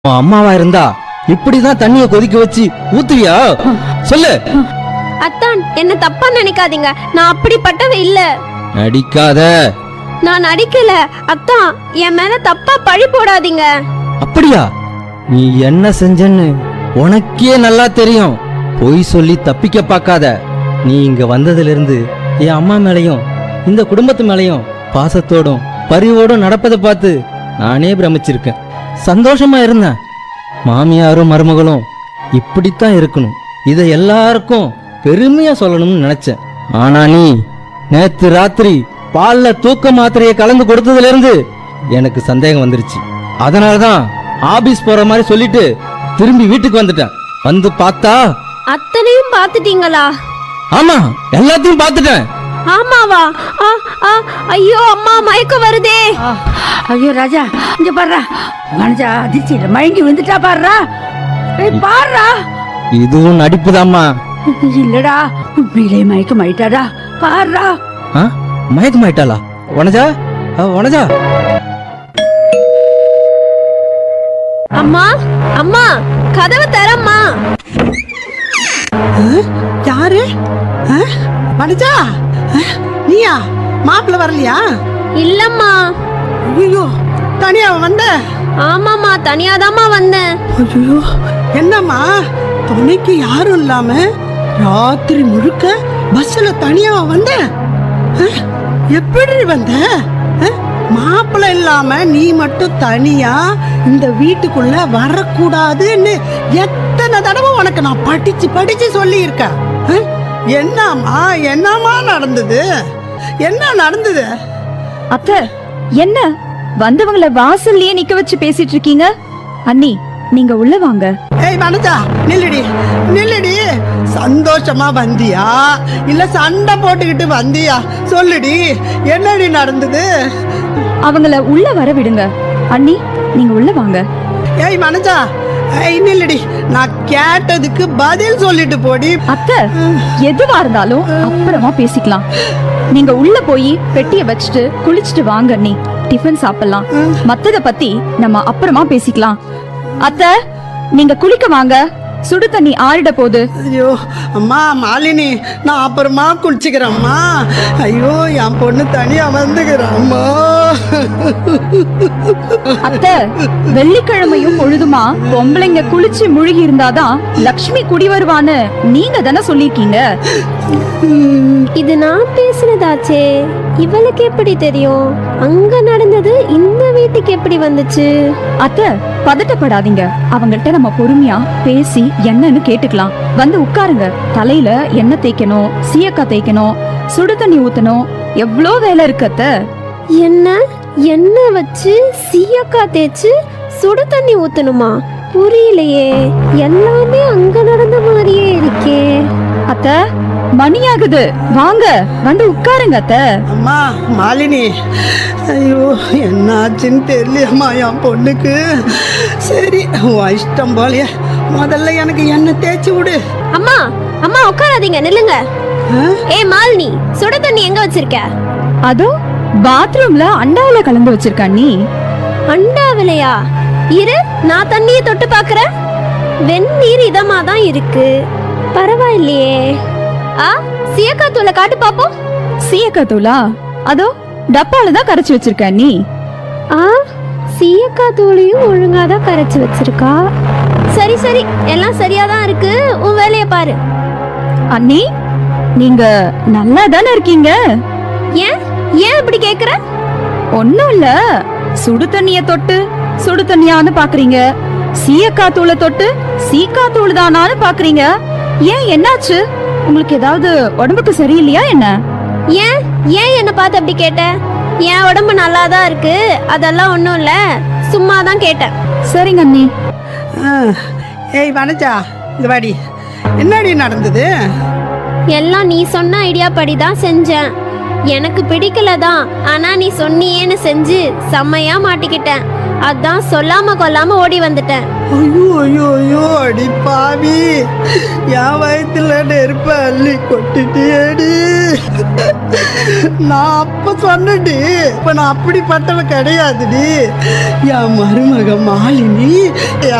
உன் அம்மாவா இருந்தா இப்படிதான் தண்ணிய கொதிக்க வச்சு ஊத்துவியா சொல்லு அத்தான் என்ன தப்பா நினைக்காதீங்க நான் அப்படிப்பட்டவ இல்ல நடிக்காத நான் நடிக்கல அத்தான் என் மேல தப்பா பழி போடாதீங்க அப்படியா நீ என்ன செஞ்சன்னு உனக்கே நல்லா தெரியும் பொய் சொல்லி தப்பிக்க பார்க்காத நீ இங்க வந்ததுல இருந்து என் அம்மா மேலையும் இந்த குடும்பத்து மேலையும் பாசத்தோடும் பரிவோடும் நடப்பதை பார்த்து நானே பிரமிச்சிருக்கேன் சந்தோஷமா இருந்தேன் மாமியாரும் மருமகளும் இப்படித்தான் இருக்கணும் இதை எல்லாருக்கும் பெருமையா சொல்லணும்னு நினைச்சேன் ஆனா நீ நேத்து ராத்திரி பால்ல தூக்க மாத்திரையை கலந்து கொடுத்ததுல இருந்து எனக்கு சந்தேகம் வந்துருச்சு அதனாலதான் ஆபீஸ் போற மாதிரி சொல்லிட்டு திரும்பி வீட்டுக்கு வந்துட்டேன் வந்து பார்த்தா அத்தனையும் பாத்துட்டீங்களா ஆமா எல்லாத்தையும் பார்த்துட்டேன் ஆமாவா ஆ, ஆ, ஐயோ அம்மா மயக்கம் வருதே ஆ, ஐயோ ராஜா இங்க பாருடா மனுஜா அதிர்ச்சியில மயங்கி விழுந்துட்டா பாருடா ஏய் பாருடா இதுவும் நடிப்புதாம்மா இல்லடா உண்மையிலே மயக்கம் ஆயிட்டாடா பாருடா ஆ மயக்கமாயிட்டாளா வனஜா ஆ, வனஜா அம்மா அம்மா கதவை தரம்மா யாரு வனஜா அஹ், நீயா மாப்பிள்ள வரலையா இல்லம்மா ஐயோ தனியா வந்த ஆமாம்மா தனியாதாம்மா வந்தேன் ஐயோ என்னம்மா துணைக்கு யாரும் இல்லாம ராத்திரி முழுக்க பஸ்ல தனியா வந்த அஹ், எப்படி வந்த அஹ், மாப்பிள்ளை இல்லாம நீ மட்டும் தனியா இந்த வீட்டுக்குள்ள வரக்கூடாதுன்னு எத்தனை தடவை உனக்கு நான் படிச்சு படிச்சு சொல்லியிருக்கேன் அஹ், என்னம்மா என்னம்மா நடந்தது என்ன நடந்தது அத்த என்ன வந்தவங்கள வாசல்லயே நிக்க வச்சு பேசிட்டு இருக்கீங்க அண்ணி நீங்க உள்ள வாங்க ஏய் வனஜா நில்லுடி நில்லுடி சந்தோஷமா வந்தியா இல்ல சண்டை போட்டுக்கிட்டு வந்தியா சொல்லுடி என்னடி நடந்தது அவங்கள உள்ள வர விடுங்க அண்ணி நீங்க உள்ள வாங்க ஏய் வனஜா ஏய் நில்லுடி நான் கேட்டதுக்கு பதில் சொல்லிட்டு போடி அத்த எதுவா இருந்தாலும் அப்புறமா பேசிக்கலாம் நீங்க உள்ள போய் பெட்டிய வச்சுட்டு குளிச்சுட்டு வாங்க அண்ணி டிஃபன் சாப்பிடலாம் மத்தத பத்தி நம்ம அப்புறமா பேசிக்கலாம் அத்த நீங்க குளிக்க வாங்க சுடு தண்ணி ஆறிட போகுது ஐயோ அம்மா மாலினி நான் அப்புறமா குளிச்சுக்கிறேம்மா ஐயோ என் பொண்ணு தனியா வந்துக்கிறேம்மா அத்த வெள்ளிக்கிழமையும் பொழுதுமா பொம்பளைங்க குளிச்சு முழுகி இருந்தாதான் லக்ஷ்மி குடி வருவான்னு நீங்க தானே சொல்லிருக்கீங்க இது நான் பேசினதாச்சே இவளுக்கு எப்படி தெரியும் அங்க நடந்தது இந்த வீட்டுக்கு எப்படி வந்துச்சு அத்த பதட்டப்படாதீங்க அவங்கள்ட்ட நம்ம பொறுமையா பேசி என்னன்னு கேட்டுக்கலாம் வந்து உட்காருங்க தலையில எண்ணெய் தேய்க்கணும் சீயக்காய் தேய்க்கணும் சுடு தண்ணி ஊத்தணும் எவ்வளோ வேலை இருக்கு அத்த என்ன எண்ணெய் வச்சு சீயக்கா தேய்ச்சு சுடு தண்ணி ஊத்தணுமா புரியலையே எல்லாமே அங்க நடந்த மாதிரியே இருக்கே அத்த மணி ஆகுது வாங்க வந்து உட்காருங்க அத்த அம்மா மாலினி ஐயோ என்னாச்சுன்னு தெரியலையம்மா என் பொண்ணுக்கு சரி உன் இஷ்டம் போலயே முதல்ல எனக்கு எண்ணெய் தேய்ச்சி விடு அம்மா அம்மா உட்காராதீங்க நில்லுங்க ஆ? ஏய் மாலினி சுடு தண்ணி எங்க வச்சிருக்க அதோ பாத்ரூம்ல அண்டாவில கலந்து வச்சிருக்கா நீ அண்டாவிலையா இரு நான் தண்ணியை தொட்டு பார்க்கறேன் வெந்நீர் இதமா தான் இருக்கு பரவாயில்லையே ஆ சீயக்கா தூளை காட்டு பாப்போம் சீயக்காய் தூளா அதோ டப்பால தான் கரைச்சு வச்சிருக்க நீ ஆ சீயக்கா தூளையும் ஒழுங்கா தான் கரைச்சு வச்சிருக்கா சரி சரி எல்லாம் சரியா தான் இருக்கு உன் வேலைய பாரு அண்ணி நீங்க நல்லா தானே இருக்கீங்க ஏன் ஏன் இப்படி கேக்குற ஒண்ணும் இல்ல சுடு தண்ணிய தொட்டு சுடு தண்ணியான்னு பாக்குறீங்க சீயக்கா தூளை தொட்டு சீக்கா தூள் தானான்னு பாக்குறீங்க ஏன் என்னாச்சு உங்களுக்கு ஏதாவது உடம்புக்கு சரியில்லையா என்ன ஏன் ஏன் என்ன பார்த்து அப்படி கேட்ட என் உடம்பு நல்லா தான் இருக்கு அதெல்லாம் ஒன்றும் இல்லை சும்மா தான் கேட்டேன் சரிங்க அண்ணி ஆ. ஏய் வனஜா இங்க வாடி என்னடி நடந்தது எல்லாம் நீ சொன்ன ஐடியா படி தான் செஞ்சேன் எனக்கு பிடிக்கல தான் ஆனா நீ சொன்னியேன்னு செஞ்சு செம்மையா மாட்டிக்கிட்டேன் அதான் சொல்லாம கொல்லாம ஓடி வந்துட்டேன் ஐயோ ஐயோ ஐயோ அடி பாவி என் வயித்துல நெருப்ப அள்ளி கொட்டிட்டியேடி நான் அப்ப சொன்னடி இப்ப நான் அப்படிப்பட்டவ கிடையாதுடி என் மருமக மாலினி என்